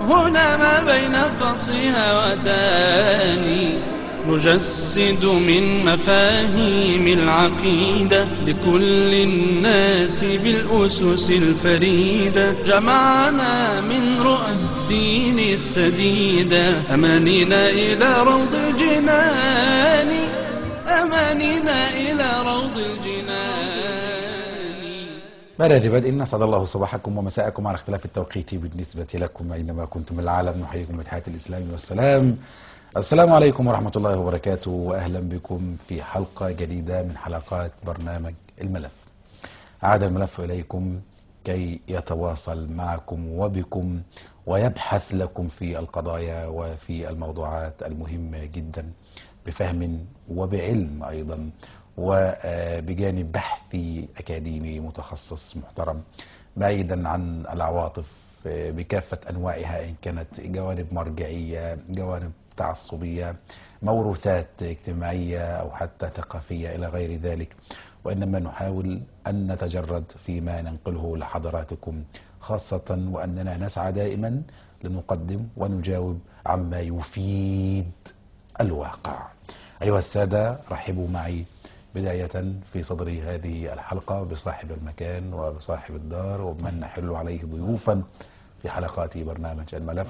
هنا ما بين قصها وداني نجسد من مفاهيم العقيدة لكل الناس بالأسس الفريدة جمعنا من رؤى الدين السديدة أمانينا إلى روض الجنان أمانينا إلى روض الجنان بلد بدء نسعد الله صباحكم ومساءكم على اختلاف التوقيت بالنسبة لكم أينما كنتم من العالم نحييكم بتحية الإسلام والسلام السلام عليكم ورحمة الله وبركاته وأهلا بكم في حلقة جديدة من حلقات برنامج الملف عاد الملف إليكم كي يتواصل معكم وبكم ويبحث لكم في القضايا وفي الموضوعات المهمة جدا بفهم وبعلم أيضا وبجانب بحثي أكاديمي متخصص محترم بعيدا عن العواطف بكافة أنواعها إن كانت جوانب مرجعية جوانب تعصبية موروثات اجتماعية أو حتى ثقافية إلى غير ذلك وإنما نحاول أن نتجرد فيما ننقله لحضراتكم خاصة وأننا نسعى دائما لنقدم ونجاوب عما يفيد الواقع أيها السادة رحبوا معي بداية في صدر هذه الحلقة بصاحب المكان وبصاحب الدار ومن نحل عليه ضيوفا في حلقات برنامج الملف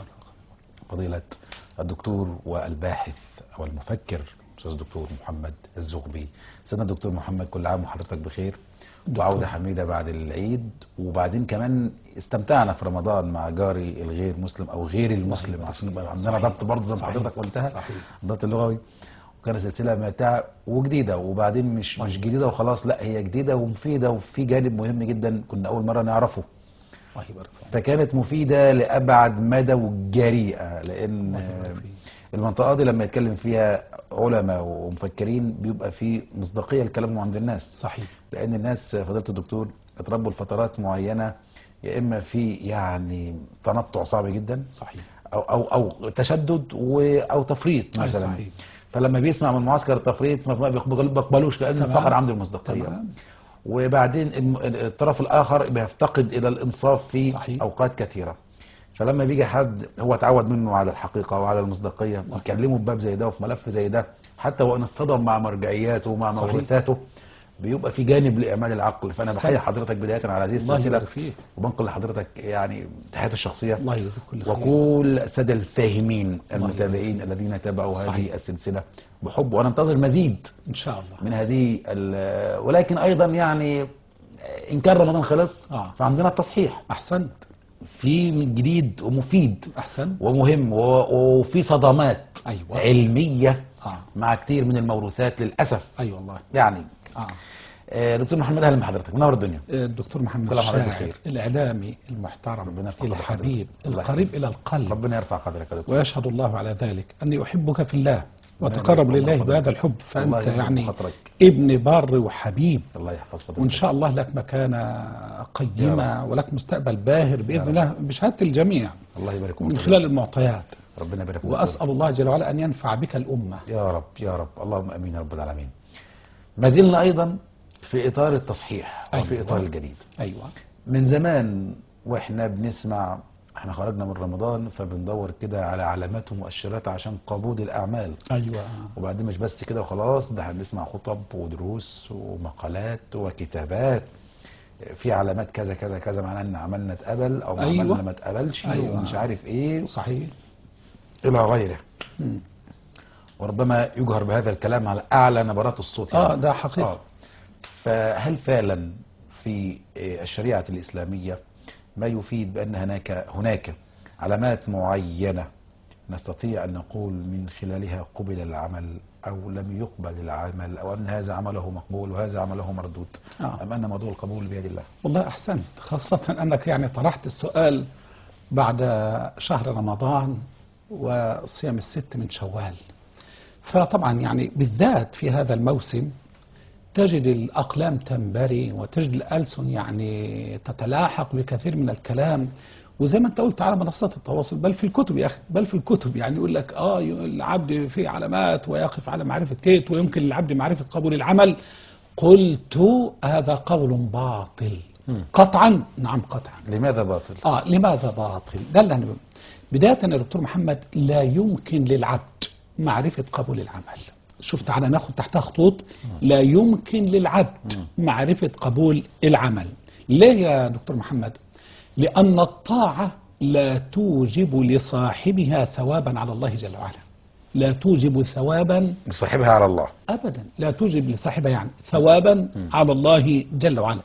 فضيلة الدكتور والباحث والمفكر أستاذ الدكتور محمد الزغبي سيدنا الدكتور محمد كل عام وحضرتك بخير وعودة حميدة بعد العيد وبعدين كمان استمتعنا في رمضان مع جاري الغير مسلم أو غير المسلم عشان يبقى عندنا ضبط برضه زي ما صحيح. حضرتك قلتها صحيح. الضبط اللغوي وكانت سلسلة ممتعة وجديدة وبعدين مش مش جديدة وخلاص لا هي جديدة ومفيدة وفي جانب مهم جدا كنا أول مرة نعرفه الله يبارك فيك فكانت مفيدة لأبعد مدى وجريئة لأن الله يبارك فيك. المنطقة دي لما يتكلم فيها علماء ومفكرين بيبقى في مصداقية لكلامهم عند الناس صحيح لأن الناس فضيلة الدكتور اتربوا لفترات معينة يا إما في يعني تنطع صعب جدا صحيح أو أو أو تشدد و أو تفريط أي مثلا صحيح. فلما بيسمع من معسكر التفريط ما بيقبل- بيقبلوش لأن تمام. الفقر عنده المصداقية تمام. وبعدين الم- الطرف الآخر بيفتقد إلى الإنصاف في صحيح. أوقات كثيرة فلما بيجي حد هو اتعود منه على الحقيقة وعلى المصداقية يكلمه بباب زي ده وفي ملف زي ده حتى وإن اصطدم مع مرجعياته ومع صحيح. موروثاته بيبقى في جانب لإعمال العقل فأنا صحيح. بحيي حضرتك بداية على هذه الله السلسلة يبارك فيك وبنقل لحضرتك يعني تحياتي الشخصية الله يجزيك كل خير وكل السادة الفاهمين الله المتابعين يبارك الذين تابعوا هذه صحيح. السلسلة بحب وننتظر مزيد ان شاء الله من هذه ال- ولكن أيضا يعني إن كان رمضان خلص آه. فعندنا التصحيح احسنت في جديد ومفيد احسنت ومهم و- وفي صدمات أيوة. علمية اه مع كتير من الموروثات للأسف اي والله يعني اه آه، دكتور محمد أهلا بحضرتك منور الدنيا الدكتور محمد كل عام وحضرتك الشاعر بخير. الاعلامي المحترم ربنا يرفع قدرك الحبيب حضرتك. الله القريب يحفظك. الى القلب ربنا يرفع قدرك يا دكتور ويشهد الله على ذلك اني احبك في الله يبارك وتقرب الله لله فضلك. بهذا الحب فانت الله يرفع يعني خاطرك. ابن بار وحبيب الله يحفظ فضلك وان شاء الله لك مكانه يا قيمه ولك مستقبل باهر يا باذن رب. الله بشهاده الجميع الله يبارك من فيك. خلال المعطيات ربنا يبارك فيك. واسال الله جل وعلا ان ينفع بك الامه يا رب يا رب اللهم امين يا رب العالمين ما زلنا ايضا في اطار التصحيح وفي أيوة. اطار الجديد ايوه من زمان واحنا بنسمع احنا خرجنا من رمضان فبندور كده على علامات ومؤشرات عشان قبول الاعمال ايوه وبعدين مش بس كده وخلاص ده هنسمع خطب ودروس ومقالات وكتابات في علامات كذا كذا كذا معناه ان عملنا اتقبل او أيوة. عملنا ما اتقبلش أيوة. ومش عارف ايه صحيح الى غيره مم. وربما يجهر بهذا الكلام على اعلى نبرات الصوت اه ده حقيقه آه. فهل فعلا في آه، الشريعة الإسلامية ما يفيد بأن هناك هناك علامات معينة نستطيع أن نقول من خلالها قبل العمل أو لم يقبل العمل أو أن هذا عمله مقبول وهذا عمله مردود آه. أم أن موضوع القبول بيد الله والله احسنت خاصه انك يعني طرحت السؤال بعد شهر رمضان وصيام الست من شوال فطبعا يعني بالذات في هذا الموسم تجد الأقلام تنبري وتجد الألسن يعني تتلاحق بكثير من الكلام وزي ما انت قلت على منصات التواصل بل في الكتب يا اخي بل في الكتب يعني يقول لك اه العبد فيه علامات ويقف على معرفه كيت ويمكن للعبد معرفه قبول العمل قلت هذا قول باطل مم. قطعا نعم قطعا لماذا باطل اه لماذا باطل ده اللي أنا بقول. بداية يا دكتور محمد لا يمكن للعبد معرفة قبول العمل شوف تعالى ناخد تحتها خطوط لا يمكن للعبد معرفة قبول العمل ليه يا دكتور محمد لأن الطاعة لا توجب لصاحبها ثوابا على الله جل وعلا لا توجب ثوابا صاحبها على الله أبدا لا توجب لصاحبها يعني ثوابا على الله جل وعلا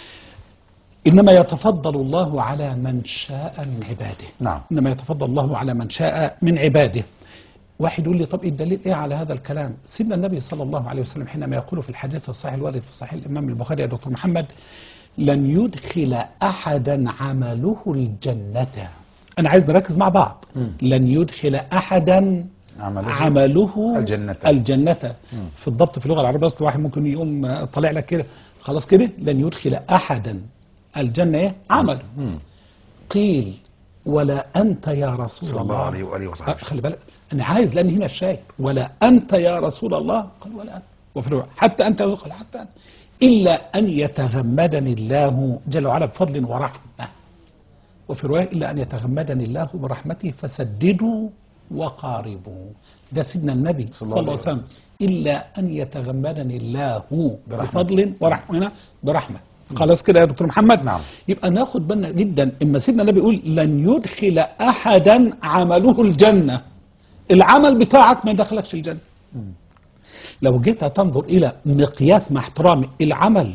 إنما يتفضل الله على من شاء من عباده نعم. إنما يتفضل الله على من شاء من عباده واحد يقول لي طب إيه الدليل ايه على هذا الكلام سيدنا النبي صلى الله عليه وسلم حينما يقول في الحديث الصحيح الوارد في صحيح الامام البخاري يا دكتور محمد لن يدخل احدا عمله الجنه انا عايز نركز مع بعض لن يدخل احدا عمله عمله الجنة. الجنة في الضبط في اللغة العربية أصل واحد ممكن يقوم طالع لك كده خلاص كده لن يدخل أحدا الجنة إيه؟ عمله قيل ولا أنت يا رسول صلى الله الله عليه وآله وصحبه أه، خلي بالك أنا عايز لأن هنا الشاهد ولا أنت يا رسول الله قال ولا أنت وفي الرواية حتى أنت قال حتى أنت إلا أن يتغمدني الله جل وعلا بفضل ورحمة وفي رواية إلا أن يتغمدني الله برحمته فسددوا وقاربوا ده سيدنا النبي صلى الله عليه وسلم إلا أن يتغمدني الله برحمة. بفضل ورحمة برحمة خلاص كده يا دكتور محمد نعم. يبقى ناخد بالنا جدا اما سيدنا النبي يقول لن يدخل احدا عمله الجنه العمل بتاعك ما يدخلكش الجنه لو جيت تنظر الى مقياس مع احترامي العمل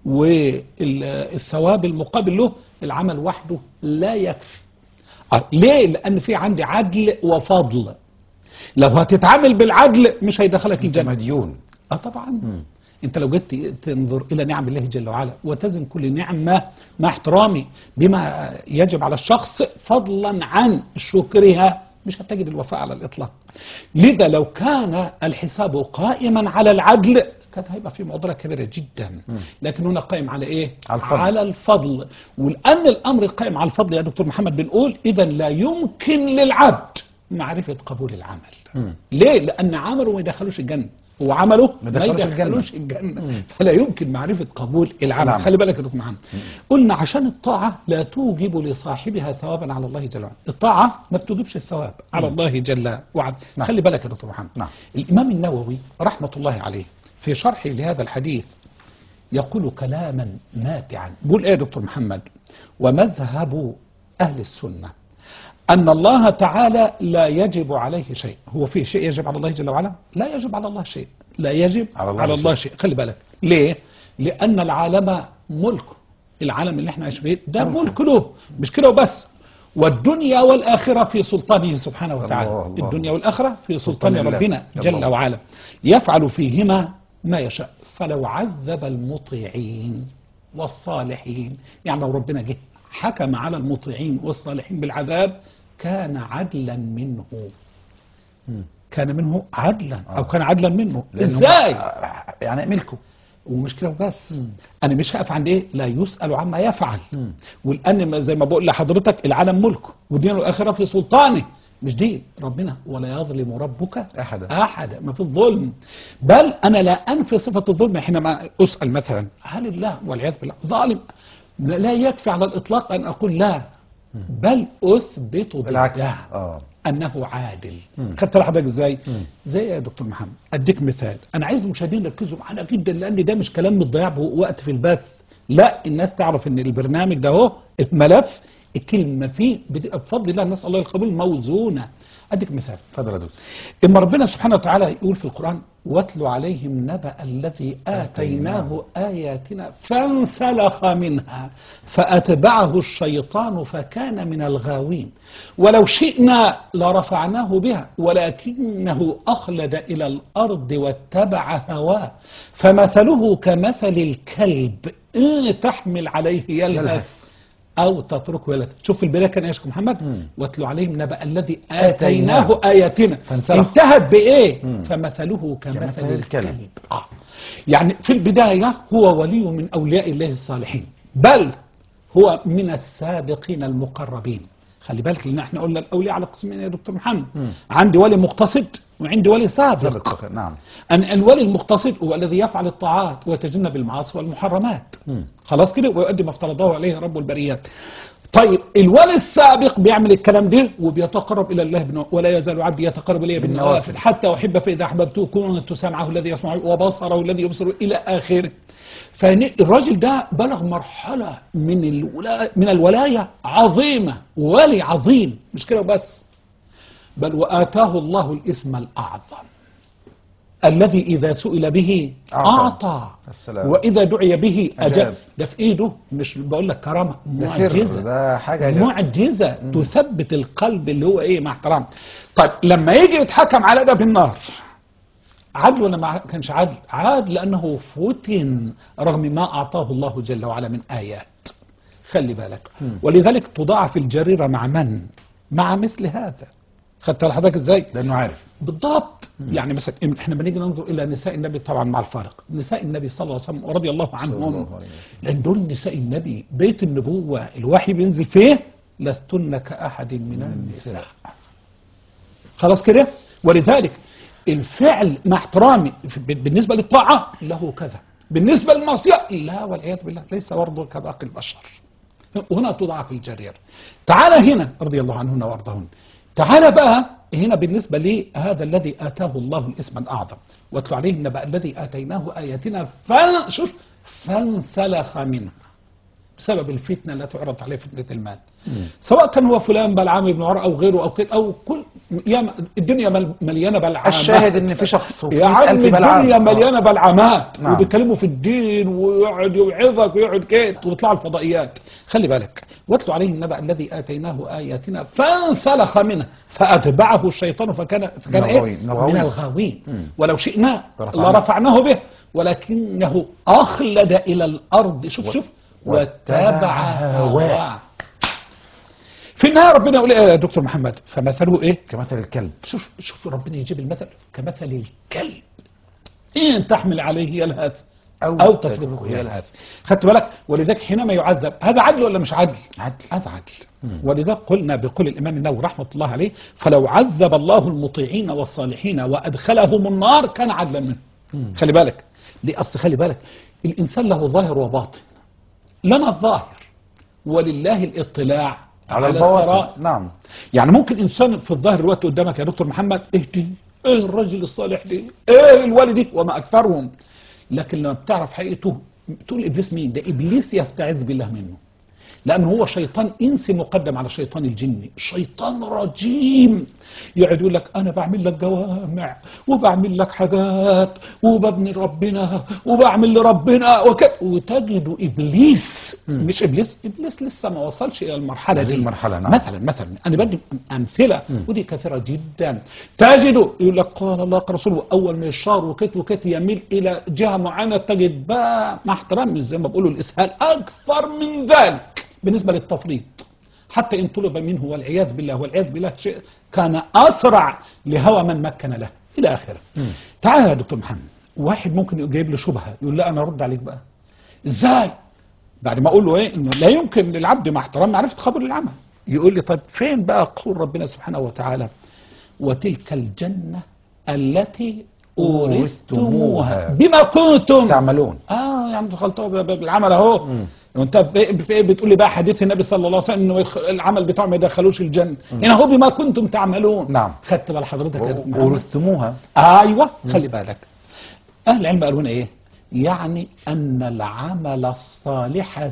والثواب المقابل له العمل وحده لا يكفي آه، ليه لان في عندي عدل وفضل لو هتتعامل بالعدل مش هيدخلك انت الجنه مديون اه طبعا انت لو جيت تنظر الى نعم الله جل وعلا وتزن كل نعمه مع احترامي بما يجب على الشخص فضلا عن شكرها مش هتجد الوفاء على الاطلاق لذا لو كان الحساب قائما على العدل كانت هيبقى في معضله كبيره جدا لكن هنا قائم على ايه على الفضل. على الفضل ولان الامر قائم على الفضل يا دكتور محمد بنقول اذا لا يمكن للعبد معرفه قبول العمل ليه لان عمله ما يدخلوش الجنه وعمله ما ما يدخلوش يدخلوش الجنة فلا يمكن معرفة قبول العمل نعم. خلي بالك يا دكتور محمد قلنا عشان الطاعة لا توجب لصاحبها ثوابا على الله جل وعلا الطاعة ما بتوجبش الثواب على الله جل وعلا نعم. خلي بالك يا دكتور محمد نعم. الإمام النووي رحمة الله عليه في شرحه لهذا الحديث يقول كلاما ماتعا بيقول ايه يا دكتور محمد ومذهب أهل السنة أن الله تعالى لا يجب عليه شيء هو في شيء يجب على الله جل وعلا لا يجب على الله شيء لا يجب على الله على الله شيء خلي بالك ليه لأن العالم ملكه العالم اللي احنا عايشين فيه ده ملك له مش كده وبس والدنيا والآخرة في سلطانه سبحانه وتعالى الله الله. الدنيا والآخرة في سلطان سلطان الله. ربنا جل الله. وعلا يفعل فيهما ما يشاء فلو عذب المطيعين والصالحين يعني لو ربنا جه حكم على المطيعين والصالحين بالعذاب كان عدلا منه كان منه عدلا او كان عدلا منه لأنه ازاي ما- يعني ملكه ومش كده وبس انا مش هقف عند ايه لا يسال عما يفعل والان ما- زي ما بقول لحضرتك العالم ملكه والدين والاخره في سلطانه مش دين ربنا ولا يظلم ربك أحدا. احدا ما في الظلم بل انا لا انفي صفه الظلم حينما اسال مثلا هل الله والعياذ بالله ظالم لا لا يكفي على الاطلاق ان اقول لا بل اثبت بالعكس ضده اه انه عادل خدت لحضرتك ازاي زي يا دكتور محمد اديك مثال انا عايز المشاهدين يركزوا معانا جدا لان ده مش كلام متضيع وقت في البث لا الناس تعرف ان البرنامج ده اهو الملف الكلمه فيه بتبقى بفضل الله نسال الله القبول موزونه اديك مثال اتفضل يا دكتور اما ربنا سبحانه وتعالى يقول في القرآن واتل عليهم نبأ الذي آتيناه آياتنا فانسلخ منها فأتبعه الشيطان فكان من الغاوين ولو شئنا لرفعناه بها ولكنه أخلد إلى الأرض واتبع هواه فمثله كمثل الكلب إن تحمل عليه يلهث يلهث. أو تتركه يلهث شوف البداية كان إيش محمد واتلو عليهم نبأ الذي آتيناه. آتيناه آياتنا فانسلخ. انتهت بإيه فمثله كمثل كمثل الكلب, الكلب. آه. يعني في البداية هو ولي من أولياء الله الصالحين بل هو من السابقين المقربين خلي بالك لان احنا قلنا الاولياء على قسمين يا دكتور محمد عندي ولي مقتصد وعندي ولي سابق سابق نعم أن الولي المقتصد هو الذي يفعل الطاعات ويتجنب المعاصي والمحرمات خلاص كده ويؤدي ما افترضه عليه رب البريات طيب الولي السابق بيعمل الكلام ده وبيتقرب الى الله بنو... ولا يزال عبدي يتقرب الي بالنوافل بالنوافل. حتى احب فاذا احببته كنت سمعه الذي يسمع وبصره الذي يبصر الى اخره فالراجل ده بلغ مرحله من الولا... من الولايه عظيمه ولي عظيم مش كده بس بل واتاه الله الاسم الاعظم الذي اذا سئل به أعطى. اعطى السلام. واذا دعي به اجاب أجاب. ده في ايده مش بقول لك كرامه ده سر معجزه ده حاجة جا- معجزة تثبت القلب اللي هو ايه مع احترام طيب لما يجي يتحكم على ده في النار عدل ولا ما كانش عدل عاد لأنه فتن رغم ما أعطاه الله جل وعلا من آيات خلي بالك ولذلك تضاعف الجريرة مع من مع مثل هذا خدت حضرتك ازاي لأنه عارف بالضبط يعني مثلا إن احنا بنيجي ننظر الى نساء النبي طبعا مع الفارق نساء النبي صلى الله عليه وسلم ورضي الله عنهم الله عليه وسلم. لان دول نساء النبي بيت النبوه الوحي بينزل فيه لستن كاحد من النساء خلاص كده ولذلك الفعل مع احترامي في- بالنسبه للطاعه له كذا بالنسبه للمعصيه لا والعياذ بالله ليس برضه كباقي البشر وهنا تضاعف الجرير تعال هنا رضي الله عنهن وارضاهن تعال بقى هنا بالنسبة لي هذا الذي آتاه الله الاسم الأعظم واتلو عليه النبأ الذي آتيناه آياتنا فن شوف فانسلخ منها بسبب الفتنة التي عرضت عليه فتنة المال سواء كان هو فلان بلعام بن عمر أو غيره أو كده أو كل ياما الدنيا مل- مليانة بلعامات الشاهد ان في شخص وفي يا مئة عم ألف بلعام. الدنيا مليانه بلعامات نعم. وبيتكلموا في الدين ويقعد يوعظك ويقعد كده ويطلعوا الفضائيات خلي بالك واتلو عليه النبأ الذي اتيناه اياتنا فانسلخ منها فاتبعه الشيطان فكان فكان من ايه الغاوين. من الغاوين. من الغاوين مم. ولو شئنا لرفعناه. لرفعناه به ولكنه اخلد الى الارض شوف شوف واتبع هواه في النهايه ربنا يقول ايه يا دكتور محمد فمثله ايه كمثل الكلب شوف شوف ربنا يجيب المثل كمثل الكلب إن تحمل عليه يلهث أو أو تتركه تتركه يلهث. يلهث خدت بالك ولذلك حينما يعذب هذا عدل ولا مش عدل؟ عدل. هذا عدل ولذلك قلنا بقول الإمام النووي رحمة الله عليه فلو عذب الله المطيعين والصالحين وأدخلهم النار كان عدلا منه خلي بالك دي أصل خلي بالك الإنسان له ظاهر وباطن لنا الظاهر ولله الاطلاع على السرائر. البواطن نعم يعني ممكن انسان في الظاهر الوقت قدامك يا دكتور محمد اهدي ايه الرجل الصالح دي ايه الوالد وما اكثرهم لكن لما بتعرف حقيقته تقول ابليس مين ده ابليس يستعذ بالله منه لانه هو شيطان انسي مقدم على شيطان الجن شيطان رجيم يقعد يقول لك انا بعمل لك جوامع وبعمل لك حاجات وببني ربنا وبعمل لربنا وكده وتجد ابليس مش ابليس ابليس لسه ما وصلش الى المرحله هذه دي المرحلة، نعم. مثلا مثلا انا بدي امثله ودي كثيره جدا تجده يقول لك قال الله قال رسوله اول ما يشار وكت وكت يميل الى جهه معينه تجد بقى مع احترام زي ما بيقولوا الاسهال اكثر من ذلك بالنسبه للتفريط حتى ان طلب منه والعياذ بالله والعياذ بالله شيء كان اسرع لهوى من مكن له الى اخره تعال يا دكتور محمد واحد ممكن جايب له شبهه يقول لا انا ارد عليك بقى ازاي بعد ما اقول له ايه انه لا يمكن للعبد مع احترام معرفه خبر العمل يقول لي طيب فين بقى قول ربنا سبحانه وتعالى وتلك الجنه التي اورثتموها بما كنتم تعملون اه يا عم دخلتوا ب- ب- بالعمل اهو وانت في في ايه بتقول لي بقى حديث النبي صلى الله عليه وسلم انه يخ- العمل بتاعه ما يدخلوش الجنه هنا هو بما كنتم تعملون نعم. خدت بال حضرتك يا دكتور محمد؟ ورثتموها ايوه خلي بالك اهل العلم قالوا هنا ايه يعني ان العمل الصالح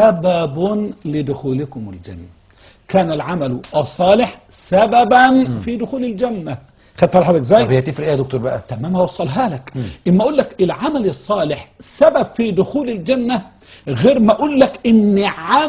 سبب لدخولكم الجنه كان العمل الصالح سببا في دخول الجنه خدت بالك حضرتك ازاي طب هي تفرق ايه يا دكتور بقى تمام هوصلها لك اما اقول لك العمل الصالح سبب في دخول الجنه غير ما اقول لك ان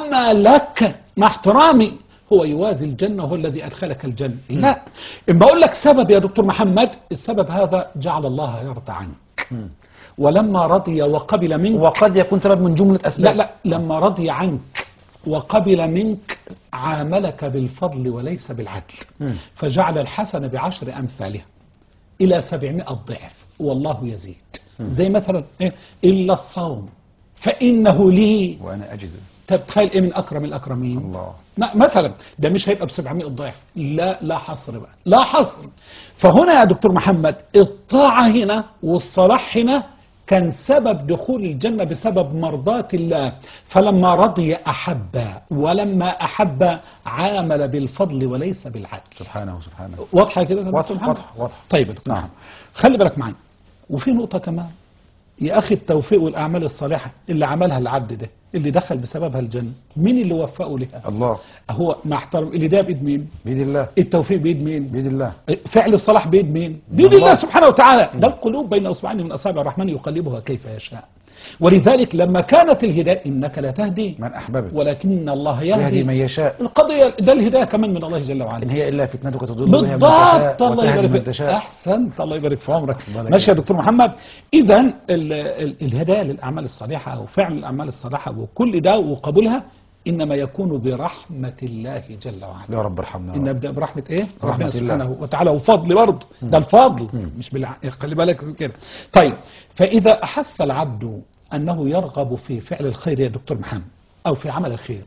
عملك مع احترامي هو يوازي الجنه وهو الذي ادخلك الجنه لا اما اقول لك سبب يا دكتور محمد السبب هذا جعل الله يرضى عنك ولما رضي وقبل منك وقد يكون سبب من جملة لا أسباب لا لما رضي عنك وقبل منك عاملك بالفضل وليس بالعدل فجعل الحسنة بعشر أمثالها إلى سبعمائة ضعف والله يزيد زي مثلا إيه؟ إلا الصوم فإنه لي وأنا أجزم طب تخيل إيه من أكرم الأكرمين الله ما- مثلا ده مش هيبقى ب 700 ضعف لا لا حصر بقى لا حصر فهنا يا دكتور محمد الطاعة هنا والصلاح هنا كان سبب دخول الجنة بسبب مرضاة الله فلما رضي أحب ولما أحب عامل بالفضل وليس بالعدل سبحانه سبحانه واضحة كده يا دكتور واضح محمد؟ واضح واضح طيب يا دكتور نعم. محمد. خلي بالك معايا وفي نقطة كمان يا أخي التوفيق والأعمال الصالحة اللي عملها العبد ده اللي دخل بسببها الجنة مين اللي وفقه لها الله هو مع احترام اللي ده بإيد مين بيد الله التوفيق بإيد مين بيد الله فعل الصلاح بيد مين بيد الله. الله سبحانه وتعالى ده القلوب بين اصبعين من اصابع الرحمن يقلبها كيف يشاء ولذلك لما كانت الهدايه انك لا تهدي من احببت ولكن الله يهدي يهدي من يشاء القضيه ده الهدايه كمان من الله جل ان وعلا هي الا فتنتك تضل بها من بالضبط تشاء الله وتهدي يبارك من فيك تشاء احسنت الله يبارك في عمرك الله يبارك ماشي يا فيك. دكتور محمد اذا ال- ال- الهدايه للاعمال الصالحه وفعل الاعمال الصالحه وكل ده وقبولها انما يكون برحمه الله جل وعلا يا رب ارحمنا ان يا رب. نبدا برحمه ايه؟ رحمة رحمه الله. سبحانه وتعالى وفضل برضه ده الفضل مش بالع... خلي بالك كده طيب فاذا احس العبد انه يرغب في فعل الخير يا دكتور محمد او في عمل الخير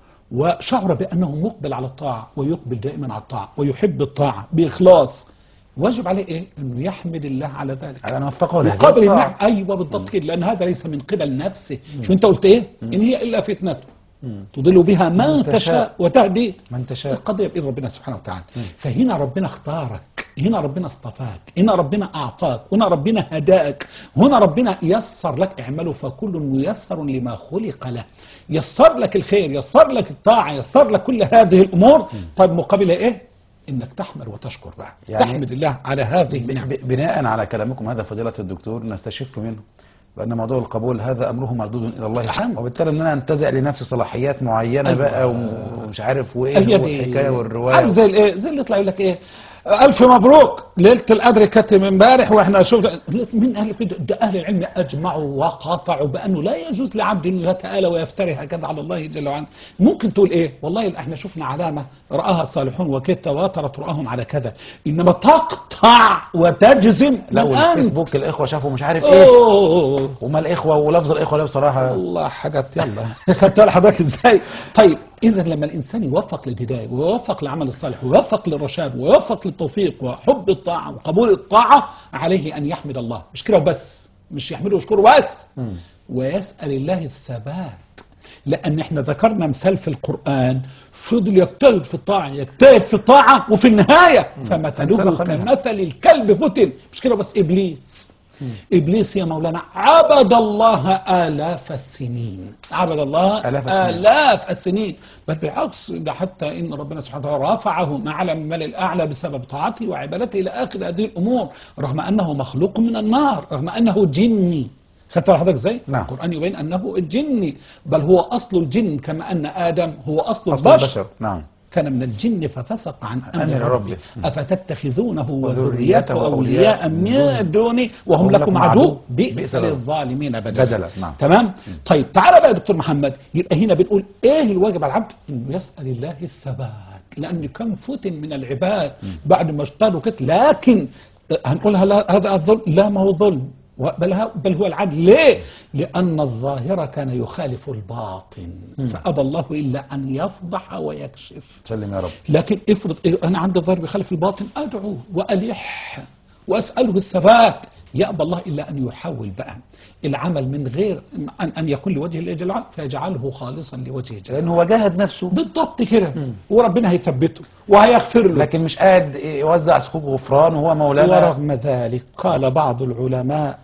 وشعر بانه مقبل على الطاعه ويقبل دائما على الطاعه ويحب الطاعه باخلاص واجب عليه ايه؟ انه يحمد الله على ذلك على ان وفقه لهداية مقابل الطاعة. النعم ايوه بالضبط كده لان هذا ليس من قبل نفسه شو انت قلت ايه؟ ان هي الا فتنته تضل بها من من تشاء. تشاء وتهدي من تشاء القضية بإيد ربنا سبحانه وتعالى فهنا ربنا اختارك هنا ربنا اصطفاك هنا ربنا أعطاك هنا ربنا هداك هنا ربنا يسر لك اعمله فكل ميسر لما خلق له يسر لك الخير يسر لك الطاعة يسر لك كل هذه الأمور طيب مقابل إيه إنك تحمد وتشكر بقى يعني- تحمد الله على هذه ب- النعمة ب- بناء على كلامكم هذا فضيلة الدكتور نستشف منه بأن موضوع القبول هذا أمره مردود إلى الله نعم. وبالتالي أن أنا أنتزع لنفسي صلاحيات معينة أيوة. بقى ومش عارف وإيه هي هو دي الحكاية عارف والرواية زي الايه زي اللي يطلع يقول لك ايه الف مبروك ليله القدر كانت من امبارح واحنا شفنا من اهل كده ده اهل العلم اجمعوا وقاطعوا بانه لا يجوز لعبد ان يتآلى ويفتري هكذا على الله جل وعلا ممكن تقول ايه والله احنا شفنا علامه راها الصالحون وكيف تواترت رؤاهم على كذا انما تقطع وتجزم لا من أنت؟ والفيسبوك الإخوة شافوا مش عارف إيه أوه. وما الإخوة ولفظ الإخوة لا بصراحة والله حاجات يلا خدت بالك حضرتك ازاي طيب اذا لما الانسان يوفق للهدايه ويوفق للعمل الصالح ويوفق للرشاد ويوفق للتوفيق وحب الطاعه وقبول الطاعه عليه ان يحمد الله مش كده وبس مش يحمده ويشكره بس ويسال الله الثبات لان احنا ذكرنا مثال في القران فضل يجتهد في الطاعه يجتهد في الطاعه وفي النهايه فمثله انسلخ منها. كمثل الكلب فتن مش كده بس ابليس ابليس يا مولانا عبد الله الاف السنين عبد الله آلاف السنين. الاف السنين بل بالعكس ده حتى ان ربنا سبحانه وتعالى رفعه اعلى من الملء الاعلى بسبب طاعته وعبادته الى اخر هذه الامور رغم انه مخلوق من النار رغم انه جني خدت بالك حضرتك ازاي؟ نعم. القران يبين انه الجني بل هو اصل الجن كما ان ادم هو اصل, أصل البشر البشر نعم كان من الجن ففسق عن أمر امر ربه. ربه افتتخذونه وذريته وذريته أولياء اولياء من من دوني وهم لكم عدو بئس للظالمين. للظالمين بدلا بدلا، نعم. تمام طيب تعالى بقى يا دكتور محمد يبقى هنا بنقول ايه الواجب على العبد انه يسال الله الثبات لان كم فتن من العباد بعد ما اجتهدوا كده لكن هنقولها لا هذا الظلم لا ما هو ظلم و- بل, ه- بل هو العدل ليه لأن الظاهر كان يخالف الباطن فأبى الله إلا أن يفضح ويكشف سلم يا رب لكن افرض إيه أنا عندي ظاهر بخالف الباطن أدعو وألح وأسأله الثبات يأبى الله إلا أن يحول بقى العمل من غير أن, أن يكون لوجه الله جل وعلا فيجعله خالصا لوجهه جل وعلا لأنه هو جاهد نفسه بالضبط كده وربنا هيثبته وهيغفر له لكن مش قاعد يوزع صكوك غفران وهو مولانا ورغم ذلك قال بعض العلماء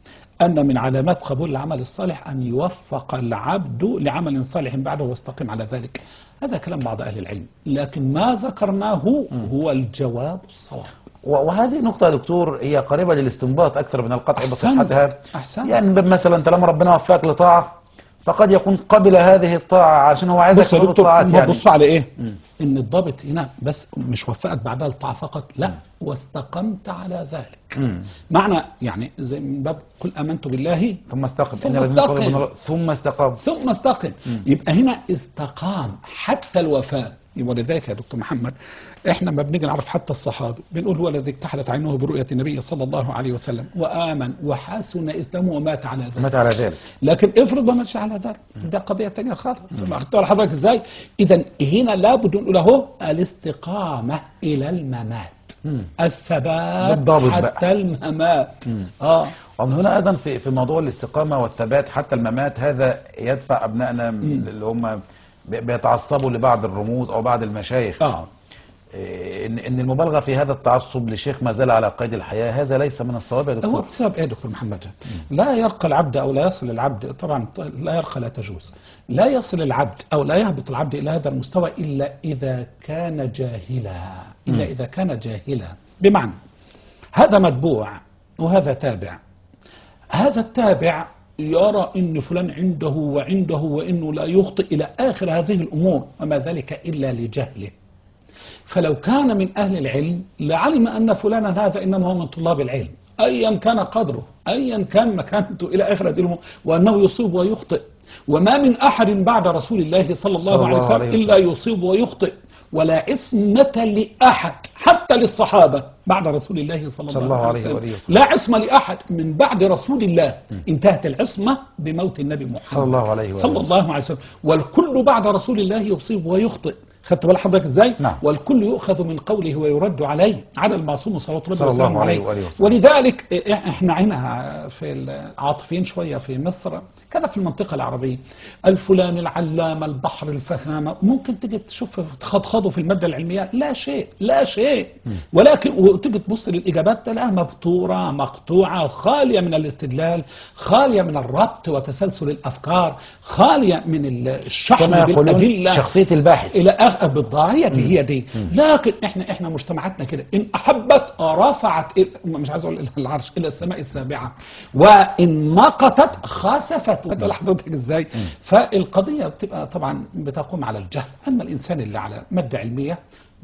أن من علامات قبول العمل الصالح أن يوفق العبد لعمل صالح بعده ويستقيم على ذلك هذا كلام بعض أهل العلم لكن ما ذكرناه هو الجواب الصواب و- وهذه نقطة يا دكتور هي قريبة للاستنباط أكثر من القطع أحسنت. بصحتها أحسنت. يعني مثلا طالما ربنا وفقك لطاعة فقد يكون قبل هذه الطاعة عشان هو عايزك بص يا تقول دكتور الطاعات ما يعني بص على ايه ان الضابط هنا بس مش وفقك بعدها الطاعه فقط لا واستقمت على ذلك مم. معنى يعني زي من باب قل امنت بالله ثم استقم ثم إن الذين قالوا استقم. من الله- ثم استقام ثم استقم يبقى هنا استقام حتى الوفاء ولذلك يا دكتور محمد احنا ما بنيجي نعرف حتى الصحابي بنقول هو الذي اكتحلت عينه برؤيه النبي صلى الله عليه وسلم وامن وحسن اسلامه ومات على ذلك مات على ذلك لكن افرض ما ماتش على ذلك ده قضيه ثانيه خالص اخدت بالك حضرتك ازاي اذا هنا لابد نقول اهو الاستقامه الى الممات مم. الثبات بالضبط حتى بقى. الممات اه ومن هنا ايضا في في موضوع الاستقامه والثبات حتى الممات هذا يدفع ابنائنا اللي هم بي- بيتعصبوا لبعض الرموز او بعض المشايخ اه إيه، ان ان المبالغه في هذا التعصب لشيخ ما زال على قيد الحياه هذا ليس من الصواب يا هو دكتور بسبب ايه يا دكتور محمد؟ لا يرقى العبد او لا يصل العبد طبعا لا يرقى لا تجوز. لا يصل العبد او لا يهبط العبد الى هذا المستوى الا اذا كان جاهلا، الا اذا كان جاهلا، بمعنى هذا متبوع وهذا تابع. هذا التابع يرى ان فلان عنده وعنده وانه لا يخطئ الى اخر هذه الامور وما ذلك الا لجهله. فلو كان من أهل العلم لعلم أن فلانا هذا إنما هو من طلاب العلم أيا كان قدره أيا كان مكانته إلى آخر هذه الأمور وأنه يصيب ويخطئ وما من أحد بعد رسول الله صلى الله, صلى عليه الله وسلم عليه وسلم. إلا يصيب ويخطئ ولا عصمة لأحد حتى للصحابة بعد رسول الله صلى الله, صلى الله عليه عليه وسلم وآله وسلم. لا عصمة لأحد من بعد رسول الله انتهت العصمة بموت النبي محمد صلى الله عليه وآله صلى وسلم. الله عليه وسلم والكل بعد رسول الله يصيب ويخطئ خدت بال حضرتك ازاي نعم. والكل يؤخذ من قوله ويرد عليه على المعصوم صلوات الله صلى الله وسلامه عليه عليه وآله وسلم. ولذلك احنا عينها في العاطفيين شويه في مصر كذا في المنطقه العربيه الفلان العلامه البحر الفهامه ممكن تيجي تشوف تخضخضه في الماده العلميه لا شيء لا شيء ولكن وتيجي تبص للاجابات تلاقيها مبتوره مقطوعه خاليه من الاستدلال خاليه من الربط وتسلسل الافكار خاليه من الشحن كما يقولون بالادله شخصيه الباحث الى اخر بالضبط هي دي هي دي لكن احنا احنا مجتمعاتنا كده ان احبت رفعت إلى- مش عايز اقول الى العرش الى السماء السابعه وان مقتت خسفت واخد بال حضرتك ازاي فالقضيه بتبقى طبعا بتقوم على الجهل اما الانسان اللي على ماده علميه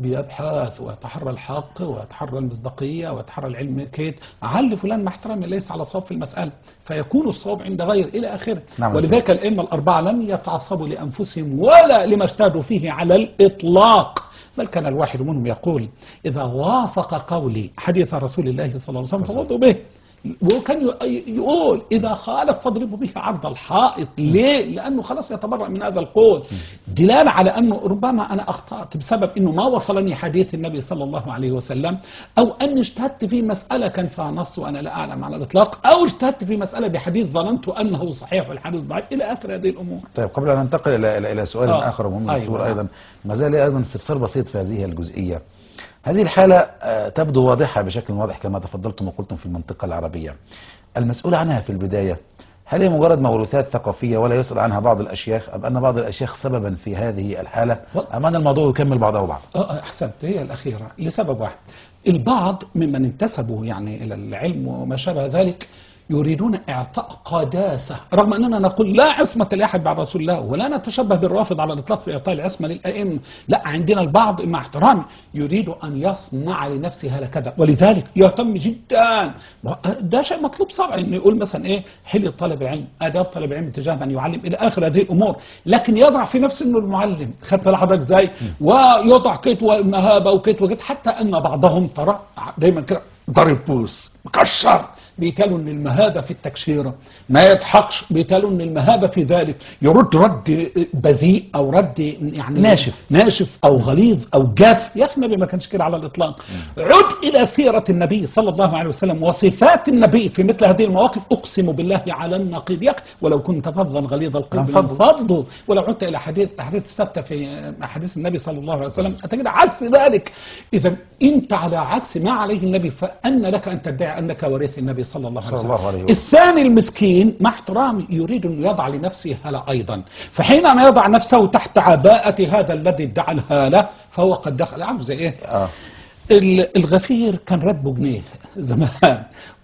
بيبحث ويتحرى الحق ويتحرى المصداقيه ويتحرى العلم كيد عل فلان مع احترامي ليس على صواب في المساله فيكون الصواب عند غير الى اخره نعم. ولذلك الائمه الاربعه لم يتعصبوا لانفسهم ولا لما اجتهدوا فيه على الاطلاق بل كان الواحد منهم يقول اذا وافق قولي حديث رسول الله صلى الله عليه وسلم فخذوا به وكان ي- يقول اذا خالف فاضربوا به عرض الحائط ليه لانه خلاص يتبرأ من هذا القول دلاله على انه ربما انا اخطات بسبب انه ما وصلني حديث النبي صلى الله عليه وسلم او اني اجتهدت في مساله كان فيها نص وانا لا اعلم على الاطلاق او اجتهدت في مساله بحديث ظننت انه صحيح والحديث ضعيف الى اخر هذه الامور طيب قبل ان ننتقل الى الى, إلى سؤال آه. اخر ومهم أيوة. دكتور ايضا ما زال لي ايضا استفسار بسيط في هذه الجزئيه هذه الحاله آه، تبدو واضحه بشكل واضح كما تفضلتم وقلتم في المنطقه العربيه المسؤول عنها في البدايه هل هي مجرد موروثات ثقافيه ولا يسأل عنها بعض الاشياخ ام ان بعض الاشياخ سببا في هذه الحاله ام ان الموضوع يكمل بعضه بعض آه، احسنت هي الاخيره لسبب واحد البعض ممن انتسبوا يعني الى العلم وما شابه ذلك يريدون اعطاء قداسه رغم اننا نقول لا عصمه لاحد بعد رسول الله ولا نتشبه بالرافض على الاطلاق في اعطاء العصمه للائمه لا عندنا البعض مع احترامي يريد ان يصنع لنفسه هكذا ولذلك يهتم جدا ده شيء مطلوب صعب انه يقول مثلا ايه حلي طالب العلم اداب طالب العلم تجاه من يعلم الى اخر هذه الامور لكن يضع في نفسه انه المعلم خدت لحضرتك ازاي ويضع كت ومهابه وكت وكت حتى ان بعضهم ترى دايما كده ضرب بوس مكشر بيتقالوا ان المهابه في التكشيره ما يضحكش بيتقالوا ان المهابه في ذلك يرد رد بذيء او رد يعني ناشف. ناشف او غليظ او جاف يا اخي النبي ما كانش كده على الاطلاق عد الى سيره النبي صلى الله عليه وسلم وصفات النبي في مثل هذه المواقف اقسم بالله على النقيض يا أخي ولو كنت فظا غليظ القلب انفضوا. انفضوا ولو عدت الى حديث الاحاديث الثابته في احاديث النبي صلى الله عليه وسلم تجد عكس ذلك اذا انت على عكس ما عليه النبي فان لك ان تدعي انك ورث النبي صلى الله عليه صلى وسلم الله عليه وسلم. الثاني المسكين مع احترامي يريد ان يضع لنفسه هاله ايضا فحينما يضع نفسه تحت عباءه هذا الذي ادعى الهاله فهو قد دخل عارف زي ايه اه ال- الغفير كان راتبه جنيه زمان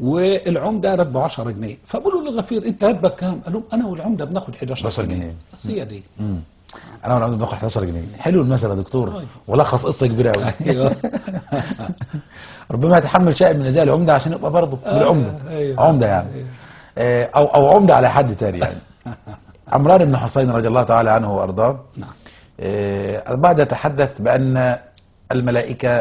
والعمده راتبه 10 جنيه فبقولوا للغفير انت راتبك كام؟ قال لهم انا والعمده بناخد 11 11 جنيه جنيه. بس هي دي امم انا والعمد بناخد 11 جنيه حلو المثل يا دكتور طيب. ولخص قصه كبيره قوي ايوه ربما يتحمل شيء من ازاء العمده عشان يبقى برضه آه، بالعمده أيوة. عمده يعني آه، او او عمده على حد تاني يعني عمران بن حسين رضي الله تعالى عنه وارضاه نعم آه، البعض يتحدث بأن الملائكة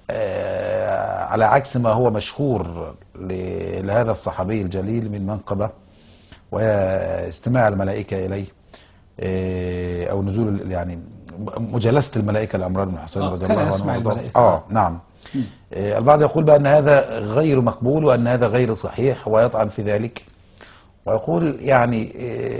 آه، على عكس ما هو مشهور ل- لهذا الصحابي الجليل من منقبة واستماع الملائكة إليه آه، أو نزول ال- يعني مجالسة الملائكة لعمران بن حسين آه، رضي كان الله عنه يسمع وارضاه. الملائكة. اه نعم آه، البعض يقول بأن هذا غير مقبول وأن هذا غير صحيح ويطعن في ذلك ويقول يعني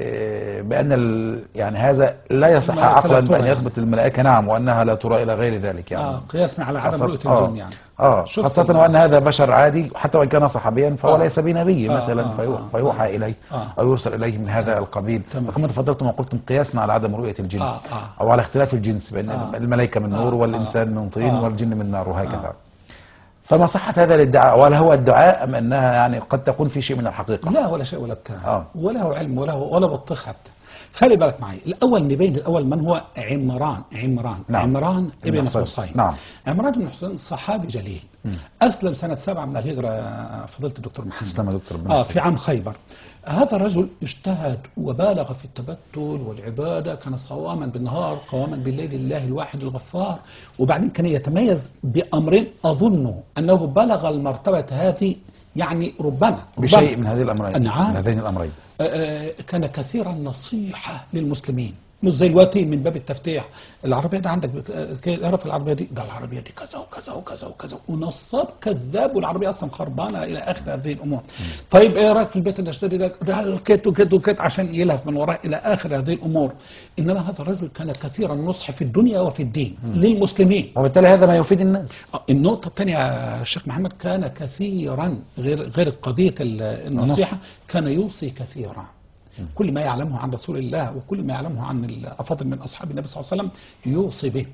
آه، بأن ال- يعني هذا لا يصح الملائكة لا عقلا ترى بأن يعني. يثبت الملائكة نعم وأنها لا ترى إلى غير ذلك يعني اه قياسا على عدم خاصة- رؤيه آه، الجن يعني اه شفت خاصة ال- وأن هذا بشر عادي حتى وإن كان صحابيا فهو آه. ليس بنبي آه، مثلا آه، فيو- آه. فيوحى إليه آه. أو يرسل إليه من هذا القبيل تمام. وكما تفضلتم وقلتم قياسنا على عدم رؤية الجن آه، آه. أو على اختلاف الجنس بأن آه. الملائكة من نور آه، والإنسان من طين آه. والجن من نار وهكذا آه. فما صحة هذا الادعاء ولا هو ادعاء أم أنها يعني قد تكون في شيء من الحقيقة لا ولا شيء ولا بتاع آه. ولا هو علم ولا هو ولا بطيخ حتى خلي بالك معي الاول نبين الاول من هو عمران عمران نعم. عمران ابن حسين. حسين نعم. عمران بن حسين صحابي جليل اسلم سنه سبعه من الهجره فضيله الدكتور محمد أسلم يا دكتور ربنا اه يحفظك. في عام خيبر هذا الرجل اجتهد وبالغ في التبتل والعبادة كان صواما بالنهار قواما بالليل لله الواحد الغفار وبعدين كان يتميز بأمرين أظن أنه بلغ المرتبة هذه يعني ربما بشيء ربما من هذه الأمرين نعم. من هذين الأمرين آه، آه، كان كثير النصيحة للمسلمين مش زي الوقت من باب التفتيح العربية ده عندك بك- آه، كيف اعرف العربية دي ده العربية دي كذا وكذا وكذا وكذا ونصاب كذاب والعربية أصلا خربانة إلى آخر هذه الأمور طيب إيه رأيك في البيت اللي اشتري ده ده كت وكت وكت عشان يلهف من وراه إلى آخر هذه الأمور إنما هذا الرجل كان كثير النصح في الدنيا وفي الدين للمسلمين وبالتالي هذا ما يفيد الناس آه، النقطة الثانية يا شيخ محمد كان كثيرا غير غير قضية ال- النصيحة كان يوصي كثيرا كل ما يعلمه عن رسول الله وكل ما يعلمه عن الأفاضل من أصحاب النبي صلى الله عليه وسلم يوصي به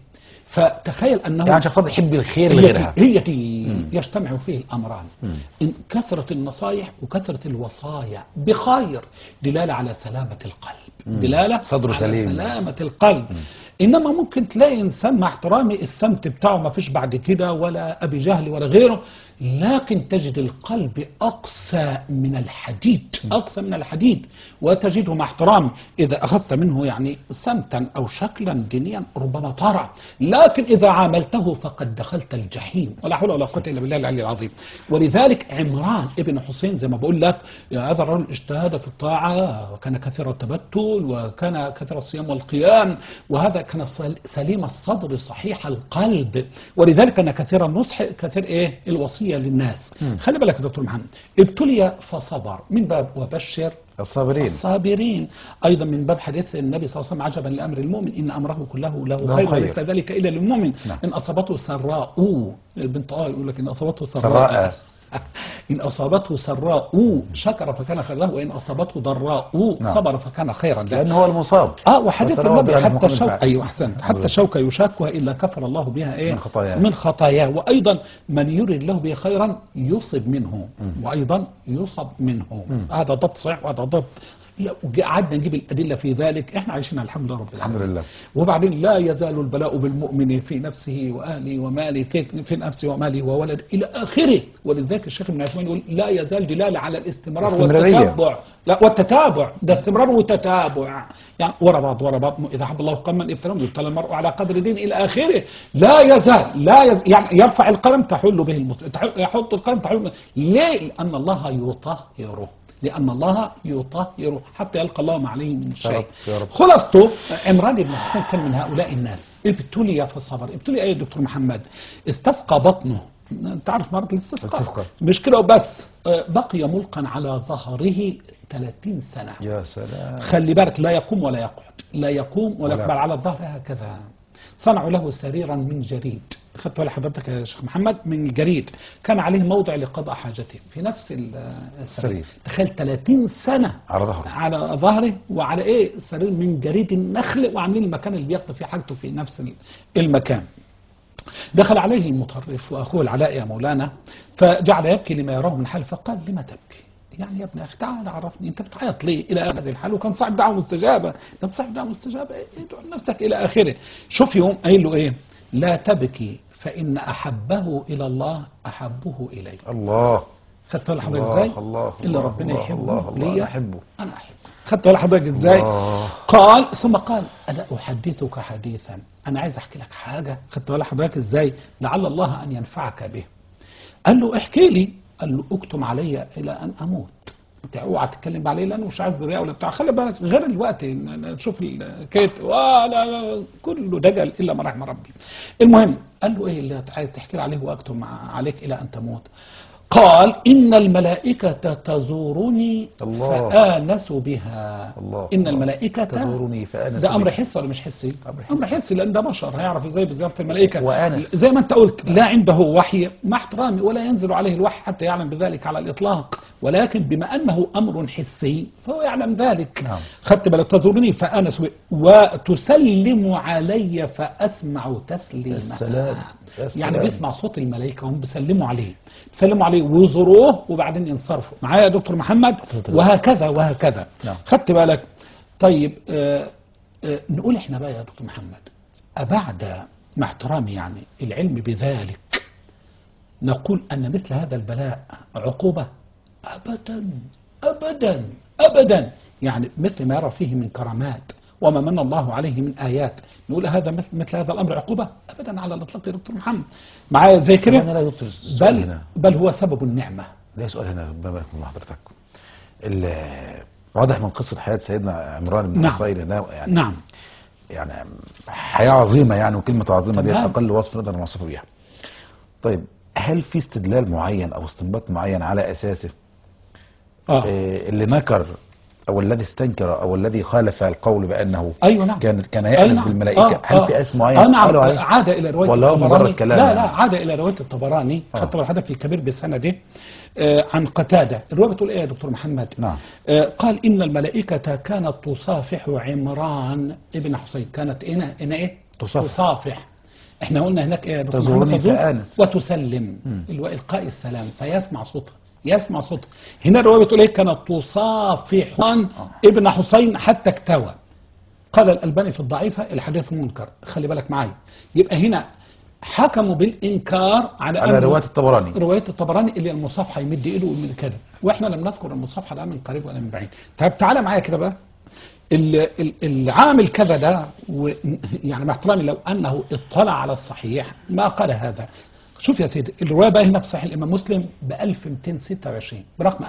فتخيل أنه يعني شخصيات يحب الخير هي لغيرها دي, هي دي يجتمع فيه الأمران إن كثرة النصايح وكثرة الوصايا بخير دلالة على سلامة القلب دلالة صدره على سليم. سلامة القلب إنما ممكن تلاقي إنسان مع احترامي السمت بتاعه ما فيش بعد كده ولا أبي جهل ولا غيره لكن تجد القلب أقسى من الحديد أقسى من الحديد وتجده مع احترامي إذا أخذت منه يعني سمتا أو شكلا دينيا ربما طرع لكن إذا عاملته فقد دخلت الجحيم ولا حول ولا قوة إلا بالله العلي العظيم ولذلك عمران ابن حسين زي ما بقول لك يا هذا الرجل اجتهد في الطاعة وكان كثير التبتل وكان كثير الصيام والقيام وهذا كان صل- سليم الصدر صحيح القلب ولذلك كان كثير النصح كثير ايه الوصية للناس خلي بالك يا دكتور محمد ابتلي فصبر من باب وبشر الصابرين الصابرين ايضا من باب حديث النبي صلى الله عليه وسلم عجبا لامر المؤمن ان امره كله له له خير خير. وليس ذلك الا للمؤمن نعم. ان اصابته سراء البنت اه يقول لك ان اصابته سراء, سراء. ان اصابته سراء شكر فكان خيرا له وان اصابته ضراء نعم. صبر فكان خيرا له لأنه هو المصاب اه وحديث وسراء النبي بأنه حتى مقام شوك الفعل. ايوه احسنت حتى شوكه يشاكها الا كفر الله بها ايه من خطاياه. من خطاياه وايضا من يرد له به خيرا يصب منه وايضا يصب منه هذا ضبط صحيح وهذا ضبط لا، قعدنا نجيب الادله في ذلك احنا عايشين الحمد لله رب العالمين الحمد لله. وبعدين لا يزال البلاء بالمؤمن في نفسه واهله وماله كيف في نفسه وماله وولد الى اخره ولذلك الشيخ ابن عثمان يقول لا يزال دلاله على الاستمرار استمرارية. والتتبع لا والتتابع ده استمرار وتتابع يعني ورا بعض ورا بعض اذا حب الله قوما ابتلاهم يبتلى المرء على قدر دين الى اخره لا يزال لا يزال يعني يرفع القلم تحل به المت... تح- يحط القلم تحل به. ليه؟ لان الله يطهره لأن الله يطهره حتى يلقى الله ما عليه من يا شيء رب، يا رب. خلاصته عمران بن حسين كان من هؤلاء الناس ابتلي فصبر ابتلي ايه يا دكتور محمد استسقى بطنه انت عارف مرض الاستسقاء الاستسقاء. مش كده وبس آه، بقي ملقا على ظهره 30 سنة يا سلام خلي بالك لا يقوم ولا يقعد لا يقوم ولا ولا يقبل على الظهر هكذا صنعوا له سريرا من جريد خدت بالك حضرتك يا شيخ محمد من جريد كان عليه موضع لقضاء حاجته في نفس ال- السرير السرير. تخيل 30 سنة على ظهره على ظهره وعلى ايه سرير من جريد النخل وعاملين المكان اللي بيقضي فيه حاجته في نفس ال- المكان دخل عليه المطرف واخوه العلاء يا مولانا فجعل يبكي لما يراه من حال فقال لما تبكي يعني يا ابن اخي تعال عرفني انت بتعيط ليه الى هذه الحال وكان صاحب دعوه مستجابه انت صاحب دعوه مستجابه ادعو نفسك الى اخره شوف يوم قايل له ايه لا تبكي فان احبه الى الله احبه اليه الله خدت بالك حضرتك الله، ازاي الله، اللي الله، ربنا الله، يحبه الله، الله، ليا أنا أحبه. انا احبه خدت بالك حضرتك ازاي الله. قال ثم قال انا احدثك حديثا انا عايز احكي لك حاجه خدت بالك حضرتك ازاي لعل الله ان ينفعك به قال له احكي لي قال له اكتم علي الى ان اموت بتاع اوعى تتكلم عليه لانه مش عايز رياء ولا بتاع خلي بالك غير الوقت ن- ن- نشوف الكيت ولا كله دجل الا ما رحم ربي المهم قال له ايه اللي عايز تحكي لي عليه واكتب مع عليك الى ان تموت قال ان الملائكه تزورني الله. فانس بها الله. ان الملائكه تزورني فأنس ده امر بها. حسي ولا مش حسي أمر حسي. امر حسي لان ده بشر هيعرف ازاي بزياره الملائكه وآنس. زي ما انت قلت لا عنده وحي مع احترامي ولا ينزل عليه الوحي حتى يعلم بذلك على الاطلاق ولكن بما انه امر حسي فهو يعلم ذلك نعم. خدت بالك تزورني فانس ب- وتسلم علي فاسمع تسليمها السلام. يا يعني سلام. بيسمع صوت الملائكه وهم بيسلموا عليه بيسلموا عليه ويزوروه وبعدين ينصرفوا معايا يا دكتور محمد اتفضل. وهكذا وهكذا نعم. خدت بالك طيب آه آه نقول احنا بقى يا دكتور محمد أبعد مع احترامي يعني العلم بذلك نقول أن مثل هذا البلاء عقوبة أبدا أبدا أبدا يعني مثل ما يرى فيه من كرامات وما من الله عليه من آيات نقول هذا مثل, مثل هذا الأمر عقوبة أبدا على الإطلاق يا دكتور محمد معايا زي طبعا كده لا يا دكتور سؤال بل, هنا بل هو سبب النعمة ليه سؤال هنا ربنا يبارك من حضرتك ال- واضح من قصة حياة سيدنا عمران بن نعم. حصين إنه يعني نعم يعني حياة عظيمة يعني وكلمة عظيمة دي تمام. أقل وصف نقدر نوصفه بيها طيب هل في استدلال معين أو استنباط معين على أساسه آه. آه، اللي نكر أو الذي استنكر أو الذي خالف القول بأنه أيوة نعم كان كان أي يأنس نعم. بالملائكة آه، هل آه. في اسم معين آه نعم قالوا عليه؟ عاد الى روايه ولا هو الطبراني مجرد كلام لا يعني؟ لا عاد الى روايه الطبراني آه. خط الحدث الكبير بسنده آه عن قتاده الروايه بتقول ايه يا دكتور محمد نعم. آه قال ان الملائكه كانت تصافح عمران ابن حسين كانت هنا هنا ايه تصافح. تصافح احنا قلنا هناك ايه يا دكتور تزورني محمد تزور فآنس. وتسلم اللي هو القاء السلام فيسمع صوتها يسمع صوتها هنا الروايه بتقول ايه كانت تصافح ابن حسين حتى اكتوى قال الألباني في الضعيفة الحديث منكر خلي بالك معايا يبقى هنا حكموا بالإنكار على, على أن رواية الطبراني رواية الطبراني اللي المصافحة يمد إيده ويمد كده وإحنا لم نذكر المصافحة لا من قريب ولا من بعيد طيب تعالى معايا كده بقى ال- ال- العامل كذا ده و- يعني مع احترامي لو أنه اطلع على الصحيح ما قال هذا شوف يا سيدي الرواية بقى هنا في صحيح الإمام مسلم ب 1226 برقم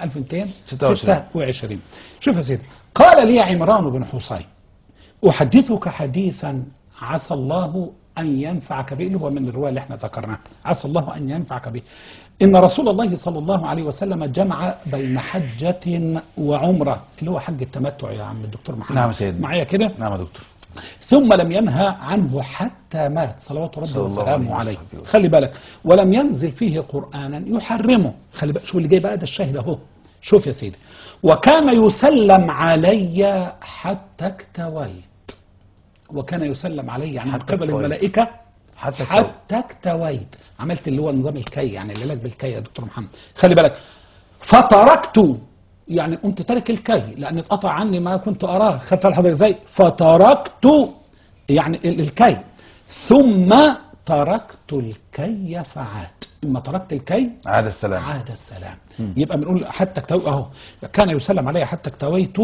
1226 شوف يا سيدي قال لي عمران بن حصين أحدثك حديثا عسى الله أن ينفعك به اللي هو من الرواية اللي احنا ذكرناها عسى الله أن ينفعك به إن رسول الله صلى الله عليه وسلم جمع بين حجة وعمرة اللي هو حج التمتع يا عم الدكتور محمد نعم سيدنا. معايا كده نعم يا دكتور ثم لم ينهى عنه حتى مات صلوات ربي صلى الله وسلامه عليه عليه وصحبه وسلم. خلي بالك ولم ينزل فيه قرآنا يحرمه خلي بالك شو اللي جاي بقى ده الشاهد اهو شوف يا سيدي وكان يسلم علي حتى اكتويت وكان يسلم علي يعني من حتى قبل اكتويت. الملائكة حتى حتى اكتويت عملت اللي هو نظام الكي يعني العلاج بالكي يا دكتور محمد خلي بالك فتركت يعني قمت تارك الكي لان اتقطع عني ما كنت اراه خدت حضرتك ازاي فتركت يعني ال- الكي ثم تركت الكي فعاد اما تركت الكي عاد السلام عاد السلام يبقى بنقول حتى اكتوي اهو كان يسلم علي حتى اكتويت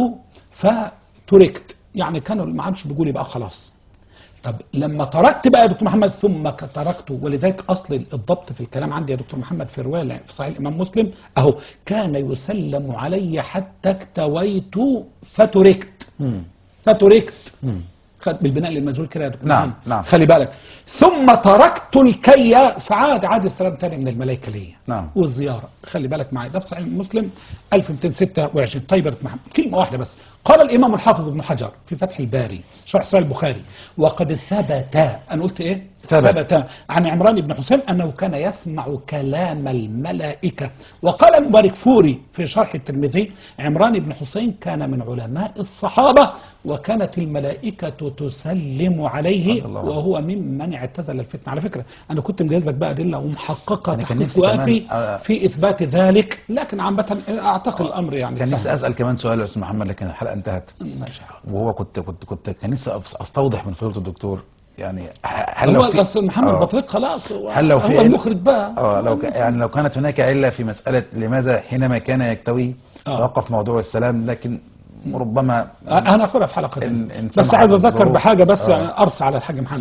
فتركت يعني كانوا ما عادش بيقول يبقى خلاص طب لما تركت بقى يا دكتور محمد ثم ك- تركت ولذلك اصل الضبط في الكلام عندي يا دكتور محمد في روايه في صحيح الامام مسلم اهو كان يسلم علي حتى اكتويت فتركت مم. فتركت مم. خد بالبناء للمجهول كده يا دكتور نعم، محمد. نعم. خلي بالك ثم تركت الكي فعاد عاد السلام تاني من الملائكه ليا نعم. والزياره خلي بالك معايا ده في صحيح مسلم 1226 طيب يا دكتور محمد كلمه واحده بس قال الامام الحافظ ابن حجر في فتح الباري شرح صحيح البخاري وقد ثبت انا قلت ايه ثبت. ثبت عن عمران بن حسين انه كان يسمع كلام الملائكه وقال المبارك فوري في شرح الترمذي عمران بن حسين كان من علماء الصحابه وكانت الملائكه تسلم عليه رضي الله عنه. وهو ممن اعتزل الفتنه على فكره انا كنت مجهز لك بقى ادله ومحققه أنا كان تحقيق نفسي كمان- وافي آه. في اثبات ذلك لكن عامه اعتقد الامر يعني كان نفسي سهل. اسال كمان سؤال يا استاذ محمد لكن الحلقه انتهت ما شاء الله وهو كنت كنت كنت كان نفسي أس- استوضح من فضيله الدكتور يعني ه- هل هو لو في الاستاذ محمد آه. بطريق خلاص هو, هل لو في هو عل- المخرج بقى اه لو ك... يعني لو كانت هناك عله في مساله لماذا حينما كان يكتوي آه. توقف موضوع السلام لكن ربما انا هاخدها في حلقه إن- تانية. إن بس سمح عايز اذكر الظروف. بحاجه بس آه. ارسى على الحاج محمد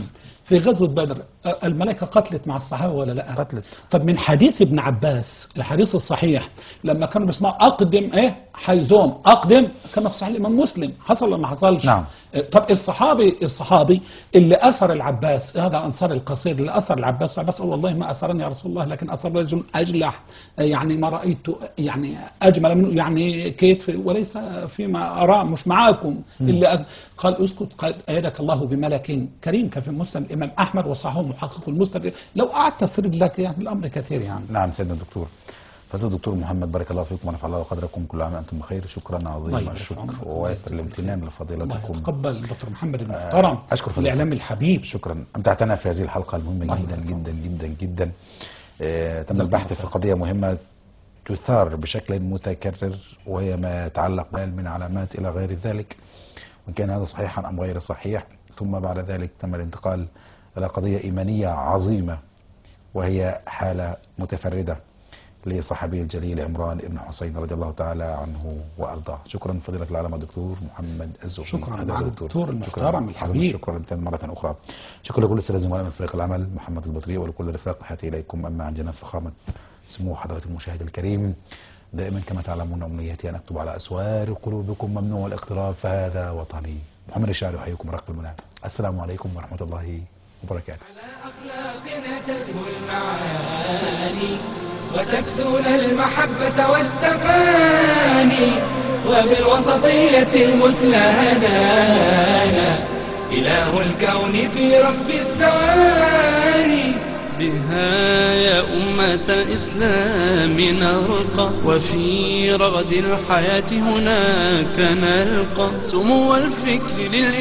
في غزوة بدر آه، الملائكة قتلت مع الصحابة ولا لا قتلت طب من حديث ابن عباس الحديث الصحيح لما كانوا بيسمعوا اقدم ايه حيزوم اقدم كما في صحيح الامام مسلم حصل ولا ما حصلش نعم. آه، طب الصحابي الصحابي اللي اثر العباس هذا الانصار القصير اللي اثر العباس العباس قال والله ما اثرني يا رسول الله لكن اثر رجل اجلح آه، يعني ما رايت يعني اجمل منه يعني كتف وليس فيما اراه مش معاكم اللي أث... قال اسكت قال ايدك الله بملك كريم كان في مسلم الامام احمد وصححه محقق المسند لو قعدت اسرد لك يعني الامر كثير يعني نعم سيدنا الدكتور فضيلة الدكتور محمد بارك الله فيكم ونفع الله قدركم كل عام وانتم بخير شكرا الله عظيما يبارك في الشكر عمرك. الله ووافر يجزيك الامتنان الله لفضيلتكم يتقبل دكتور محمد المحترم أشكر فضيلتك. الاعلام الحبيب شكرا امتعتنا في هذه الحلقة المهمة الله جدا يبارك جدا جدا جدا آه، تم جزاكم البحث الله في خير. قضية مهمة تثار بشكل متكرر وهي ما يتعلق من علامات إلى غير ذلك وإن كان هذا صحيحا أم غير صحيح ثم بعد ذلك تم الانتقال إلى قضية إيمانية عظيمة وهي حالة متفردة لصحابي الجليل عمران بن حسين رضي الله تعالى عنه وأرضاه شكرا فضيلة العلامة الدكتور محمد الزهري شكراً هذا معالي الدكتور. الدكتور المحترم شكراً. الحبيب. شكرا لكم مرة أخرى شكرا لكل السادة زملاء من فريق العمل محمد البطريق ولكل رفاق حياتي إليكم أما عن جناب فخامة سمو حضرة المشاهد الكريم دائما كما تعلمون أمنيتي أن أكتب على أسوار قلوبكم ممنوع الاقتراب فهذا وطني محمد الشاعر يحييكم رقم المنام السلام عليكم ورحمة الله وبركاته أخلاقنا تزهو المعاني وتكسون المحبة والتفاني وبالوسطية المثلى هدانا إله الكون في رب الثواني بها يا أمة إسلام نرقى وفي رغد الحياة هناك نلقى سمو الفكر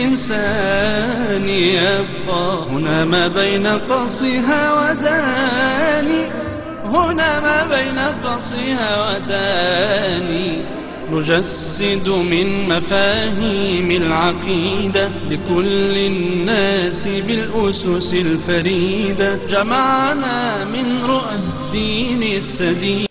للإنسان يبقى هنا ما بين قصها وداني هنا ما بين قصها وداني نجسد من مفاهيم العقيدة لكل الناس بالأسس الفريدة جمعنا من رؤى الدين السديد